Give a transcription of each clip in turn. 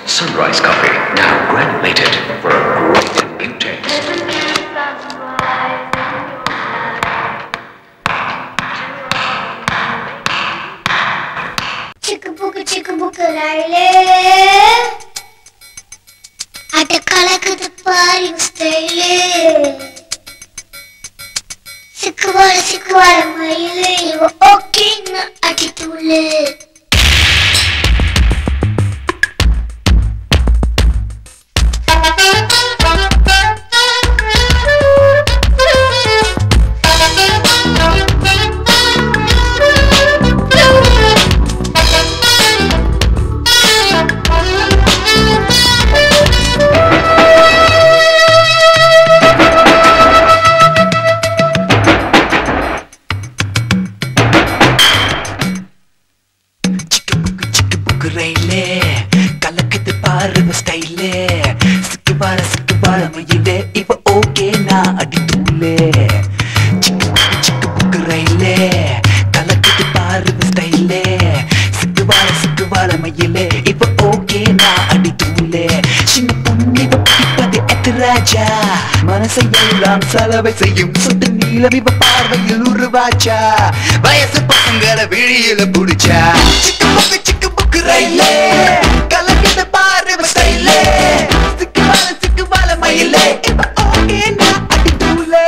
Sunrise Coffee, now granulated for a great new taste. சிக்கு புக்கு சிக்கு புக்கு ரயிலே அட கலக்குது பாரு ஸ்டைலே சிக்குவார சிக்குவார மயிலே இவ ஓகேன்னு அடித்துள்ளு சிக்கு புக்கு சிக்கு புக்கு ரயிலே கலக்குது பாரு ஸ்டைலே சிக்கு பார சிக்கு பார மயிலே இப்ப ஓகே நான் அடி தூளே சிக்கு புக்கு சிக்கு புக்கு ரயிலே கலக்குது பாரு ஸ்டைலே சிக்கு பார சிக்கு பார மயிலே இப்ப ஓகே நான் அடி தூளே சின்ன பொண்ணு பிடிப்பது எத்து ராஜா மனசை எல்லாம் செலவை செய்யும் சுட்டு நீளம் இப்ப பார்வையில் உருவாச்சா வயசு பசங்களை விழியில புடிச்சா சிக்கு புக்கு சிக்கு புக்கு ரயிலே கலக்கிட்டு பாரு ஸ்டைலே சிக்கு வாழ சிக்கு வாழ மயிலே இப்ப ஓகே நான் அடி தூளே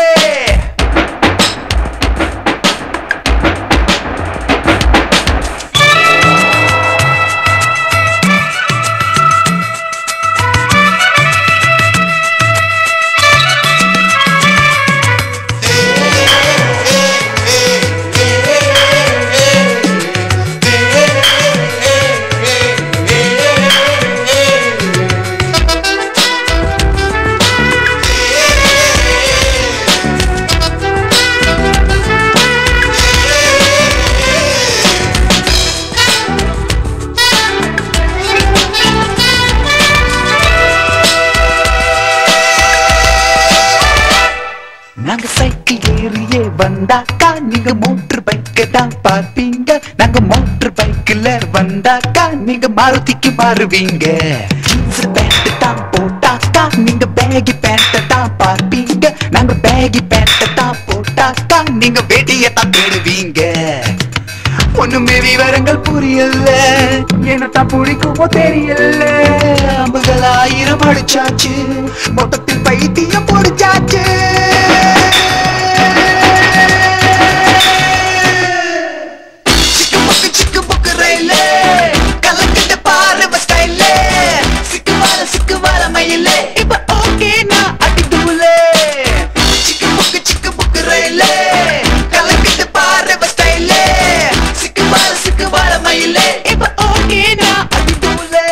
நாங்க சைக்கிள் ஏறியே வந்தாக்கா நீங்க மோட்டர் பைக்க தான் பார்ப்பீங்க நாங்க மோட்டர் பைக்ல வந்தாக்கா நீங்க மாருதிக்கு மாறுவீங்க ஜீன்ஸ் பேண்ட் தான் போட்டாக்கா நீங்க பேகி பேண்ட் தான் பார்ப்பீங்க நாங்க பேகி பேண்ட் தான் போட்டாக்கா நீங்க வெடிய தான் தேடுவீங்க ஒண்ணுமே விவரங்கள் புரியல என்னத்தான் பிடிக்குமோ தெரியல அம்புகள் ஆயிரம் அடிச்சாச்சு மொத்தத்தில் பைத்தியம் பொடிச்சாச்சு சிக்கு புக்கு சிக்கு புக்கு ரயிலே கலக்கிட்டு பாரு ஸ்டைலே சிக்கு வாழ சிக்கு வாழ மயிலே இப்ப ஓகே நான் அடி தூளே சிக்கு புக்கு சிக்கு புக்கு ரயிலே கலக்கிட்டு பாரு ஸ்டைலே சிக்கு வாழ சிக்கு வாழ மயிலே இப்ப ஓகே நான் அடி தூளே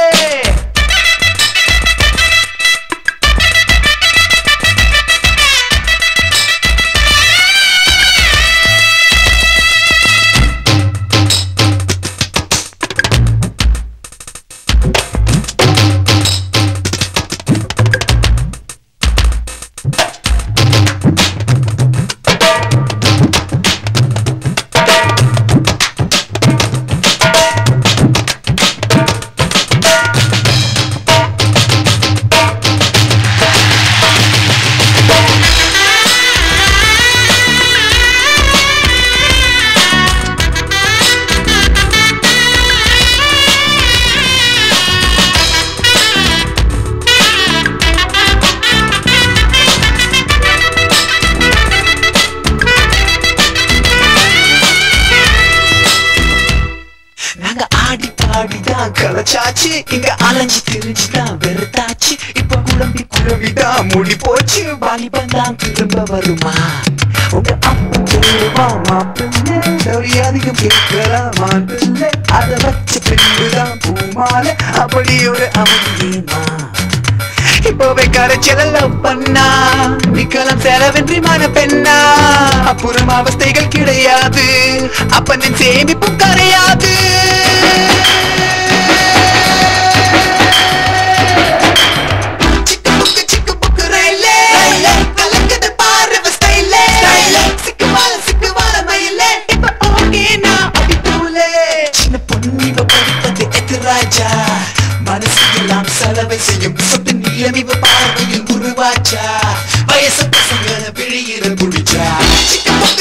நாங்க ஆடி பாடிதான் கலைச்சாச்சு இங்க அலைஞ்சு திரிஞ்சுதான் வெறுத்தாச்சு இப்ப குழம்பி குழம்பிதான் முடி போச்சு வாலிபன் தான் திரும்ப வருமா உங்க அப்பா சொல்லுவா மாப்பிள்ளை சரி அதிகம் கேட்கலாம் மாப்பிள்ளை அதை வச்ச பின்புதான் பூமாலை அப்படி ஒரு அமைதியுமா இப்போவே கரைச்சலெல்லாம் பண்ணா நிக்கலாம் செலவின்றி மன பெண்ணா அப்புறம் அவஸ்தைகள் கிடையாது அப்பனின் சேமிப்பும் கரையாது சிக்கு புக்கு சிக்கு புக்கு ரயிலே கலக்குது பாரு ஸ்டைலே சிக்கு வாழ சிக்கு வாழ மயிலே இப்ப ஓகே நான் அடி தூளே சின்ன பொண்ணு இவ படிப்பது எத்து ராஜா மனசு எல்லாம் எல்லாம் சலவை செய்யும் சொட்டு நீளம் இவ பார்வையில் உருவாச்சா வயசு பசங்களை விழியில குடிச்சா சிக்கு